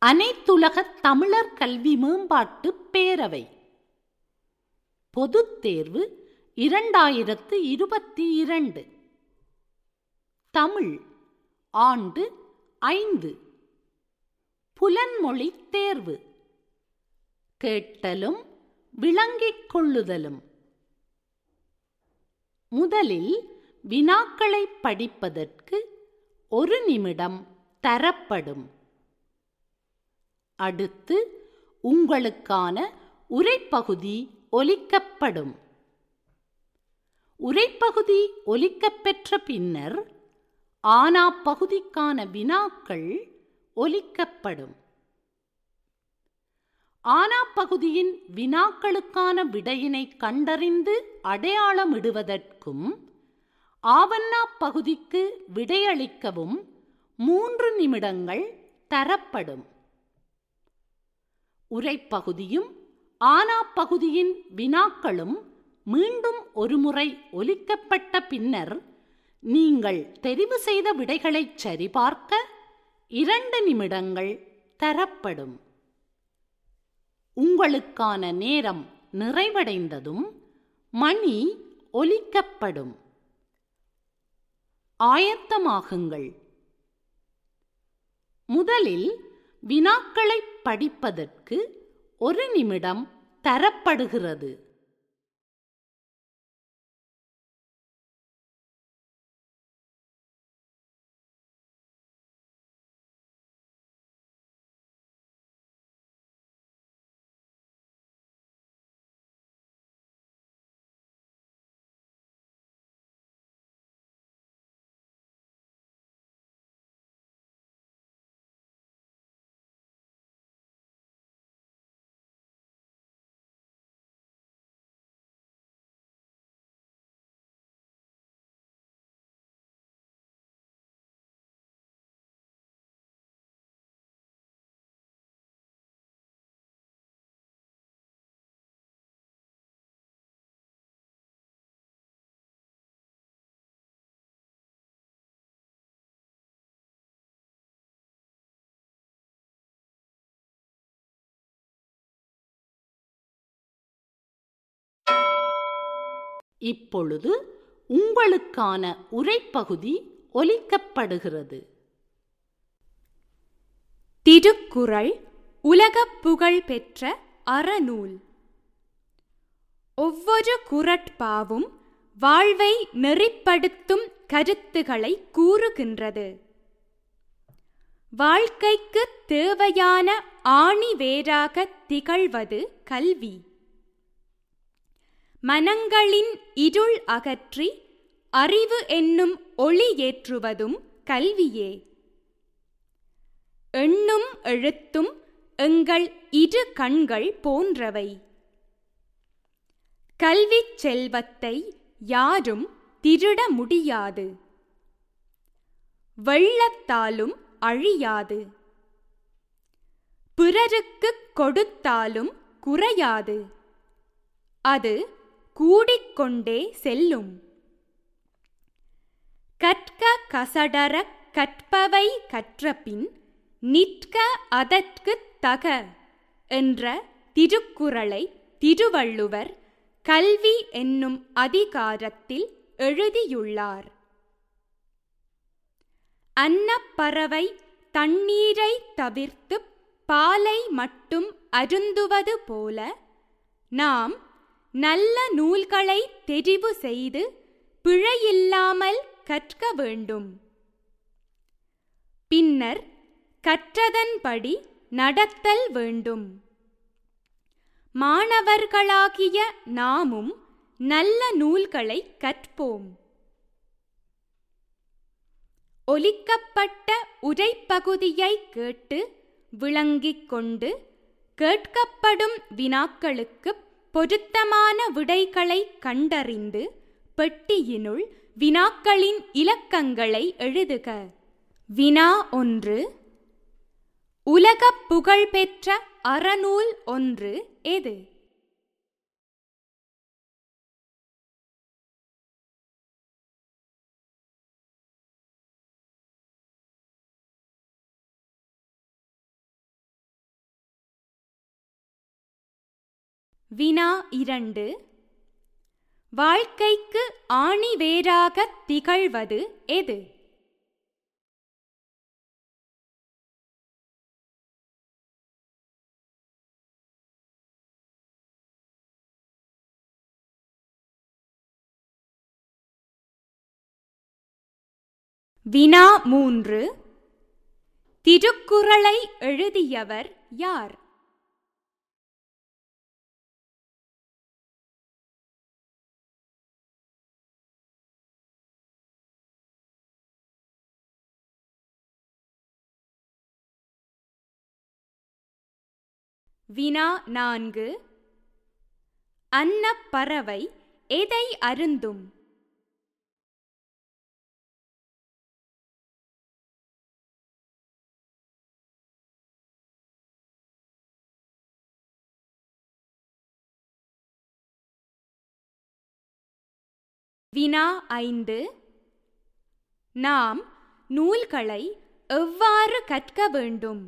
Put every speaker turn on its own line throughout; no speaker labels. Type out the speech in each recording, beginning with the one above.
அனைத்துலக தமிழர் கல்வி மேம்பாட்டு பேரவை பொதுத் தேர்வு இரண்டாயிரத்து இருபத்தி இரண்டு தமிழ் ஆண்டு ஐந்து புலன்மொழி தேர்வு கேட்டலும் விளங்கிக் கொள்ளுதலும் முதலில் வினாக்களை படிப்பதற்கு ஒரு நிமிடம் தரப்படும் அடுத்து உங்களுக்கான உரைப்பகுதி ஒலிக்கப்படும் உரைப்பகுதி ஒலிக்கப்பெற்ற பின்னர் ஆனா பகுதிக்கான வினாக்கள் ஒலிக்கப்படும் ஆனா பகுதியின் வினாக்களுக்கான விடையினை கண்டறிந்து அடையாளமிடுவதற்கும் ஆவண்ணா பகுதிக்கு விடையளிக்கவும் மூன்று நிமிடங்கள் தரப்படும் உரைப்பகுதியும் ஆனா பகுதியின் வினாக்களும் மீண்டும் ஒருமுறை ஒலிக்கப்பட்ட பின்னர் நீங்கள் தெரிவு செய்த விடைகளை சரிபார்க்க இரண்டு நிமிடங்கள் தரப்படும் உங்களுக்கான நேரம் நிறைவடைந்ததும் மணி ஒலிக்கப்படும் ஆயத்தமாகுங்கள் முதலில் வினாக்களை படிப்பதற்கு ஒரு நிமிடம் தரப்படுகிறது இப்பொழுது உங்களுக்கான உரைப்பகுதி ஒலிக்கப்படுகிறது
திருக்குறள் உலகப் புகழ் பெற்ற அறநூல் ஒவ்வொரு குரட்பாவும் வாழ்வை நெறிப்படுத்தும் கருத்துகளை கூறுகின்றது வாழ்க்கைக்கு தேவையான ஆணிவேராக திகழ்வது கல்வி மனங்களின் இருள் அகற்றி அறிவு என்னும் ஒளி ஏற்றுவதும் கல்வியே எண்ணும் எழுத்தும் எங்கள் இரு கண்கள் போன்றவை கல்விச் செல்வத்தை யாரும் திருட முடியாது வெள்ளத்தாலும் அழியாது பிறருக்குக் கொடுத்தாலும் குறையாது அது கூடிக்கொண்டே செல்லும் கற்க கசடர கற்பவை கற்றபின் நிற்க அதற்குத் தக என்ற திருக்குறளை திருவள்ளுவர் கல்வி என்னும் அதிகாரத்தில் எழுதியுள்ளார் அன்னப்பறவை தண்ணீரை தவிர்த்து பாலை மட்டும் அருந்துவது போல நாம் நல்ல நூல்களை தெரிவு செய்து பிழையில்லாமல் கற்க வேண்டும் பின்னர் கற்றதன்படி நடத்தல் வேண்டும் மாணவர்களாகிய நாமும் நல்ல நூல்களை கற்போம் ஒலிக்கப்பட்ட உரைப்பகுதியை கேட்டு விளங்கிக் கொண்டு கேட்கப்படும் வினாக்களுக்கு பொருத்தமான விடைகளை கண்டறிந்து பெட்டியினுள் வினாக்களின் இலக்கங்களை எழுதுக வினா ஒன்று உலகப் புகழ்பெற்ற அறநூல் ஒன்று எது வினா இரண்டு வாழ்க்கைக்கு ஆணிவேராகத் திகழ்வது எது வினா மூன்று திருக்குறளை எழுதியவர் யார் வினா நான்கு அன்னப்பறவை எதை அருந்தும் வினா ஐந்து நாம் நூல்களை எவ்வாறு கற்க வேண்டும்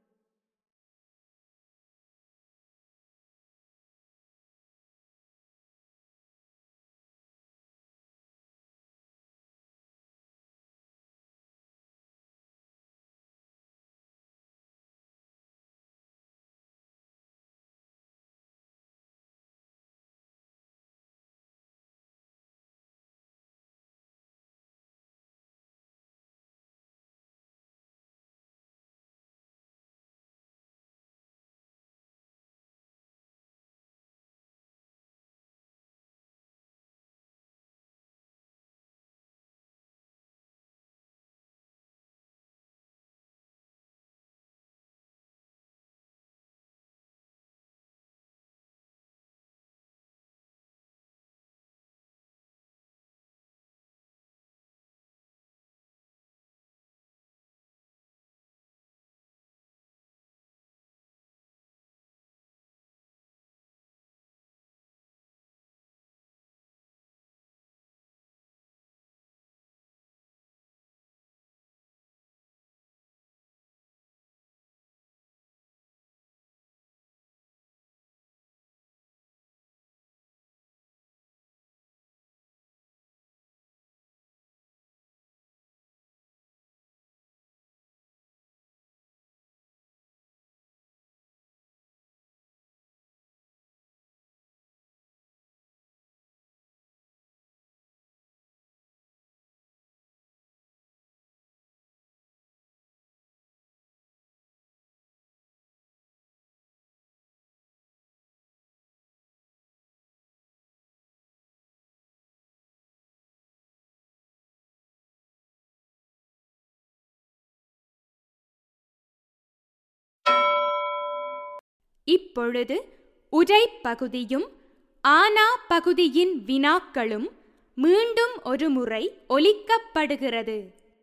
இப்பொழுது உரை பகுதியும் ஆனா பகுதியின் வினாக்களும் மீண்டும் ஒரு முறை ஒலிக்கப்படுகிறது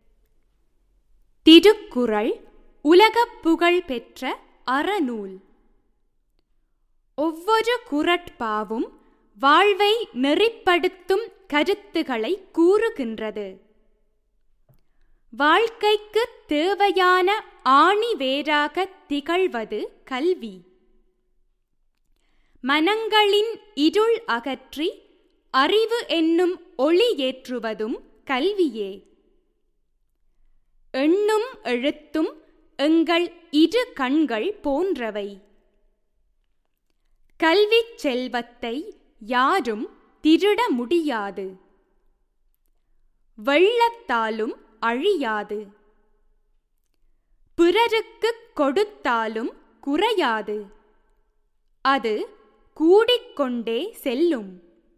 திருக்குறள் உலகப் புகழ் பெற்ற அறநூல் ஒவ்வொரு குரட்பாவும் வாழ்வை நெறிப்படுத்தும் கருத்துகளை கூறுகின்றது வாழ்க்கைக்கு தேவையான ஆணிவேராக திகழ்வது கல்வி மனங்களின் இருள் அகற்றி அறிவு என்னும் ஒளி ஏற்றுவதும் கல்வியே எண்ணும் எழுத்தும் எங்கள் இரு கண்கள் போன்றவை கல்விச் செல்வத்தை யாரும் திருட முடியாது வெள்ளத்தாலும் அழியாது பிறருக்குக் கொடுத்தாலும் குறையாது அது கூடிக்கொண்டே செல்லும்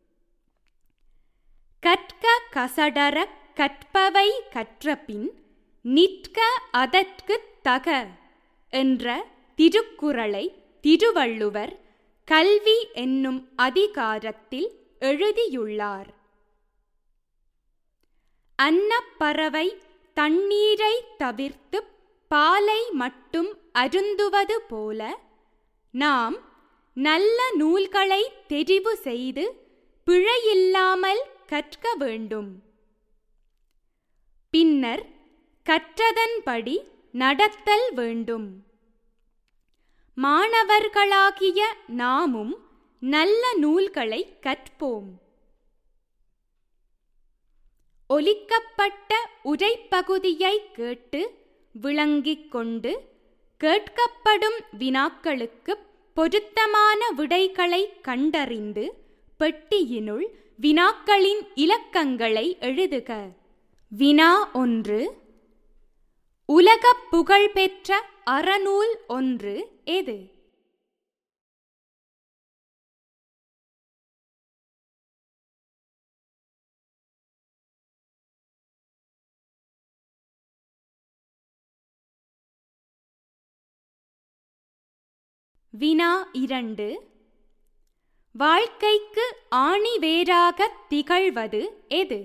கற்க கசடர கற்பவை கற்றபின் நிற்க அதற்குத் தக என்ற திருக்குறளை திருவள்ளுவர் கல்வி என்னும் அதிகாரத்தில் எழுதியுள்ளார் அன்னப்பறவை தண்ணீரை தவிர்த்து பாலை மட்டும் அருந்துவது போல நாம் நல்ல நூல்களை தெரிவு செய்து பிழையில்லாமல் கற்க வேண்டும் பின்னர் கற்றதன்படி நடத்தல் வேண்டும் மாணவர்களாகிய நாமும் நல்ல நூல்களை கற்போம் ஒலிக்கப்பட்ட உரைப்பகுதியை கேட்டு விளங்கிக் கொண்டு கேட்கப்படும் வினாக்களுக்கு பொருத்தமான விடைகளை கண்டறிந்து பெட்டியினுள் வினாக்களின் இலக்கங்களை எழுதுக வினா ஒன்று உலக புகழ்பெற்ற அறநூல் ஒன்று எது வினா இரண்டு வாழ்க்கைக்கு ஆணிவேராக திகழ்வது எது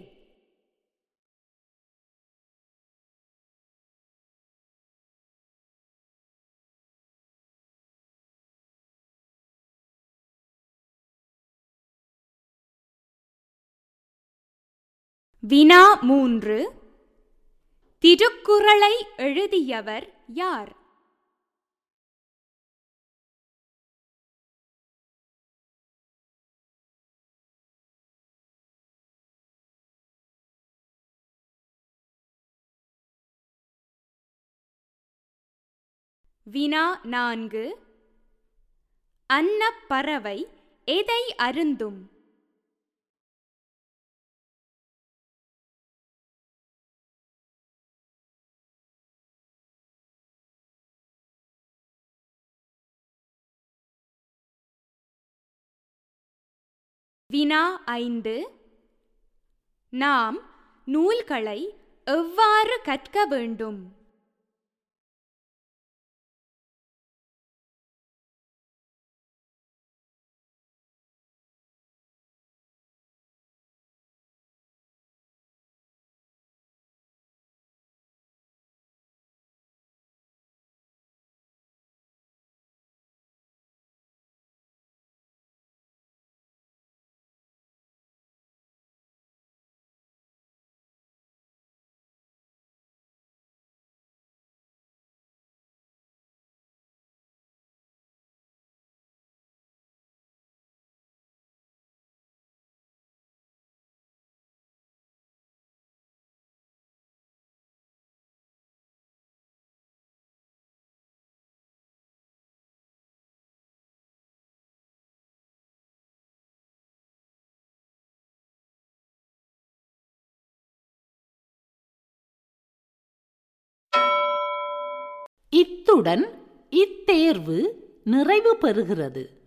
வினா மூன்று திருக்குறளை எழுதியவர் யார் வினா நான்கு அன்னப் பறவை எதை அருந்தும் வினா ஐந்து நாம் நூல்களை எவ்வாறு கற்க வேண்டும்
இத்துடன் இத்தேர்வு நிறைவு பெறுகிறது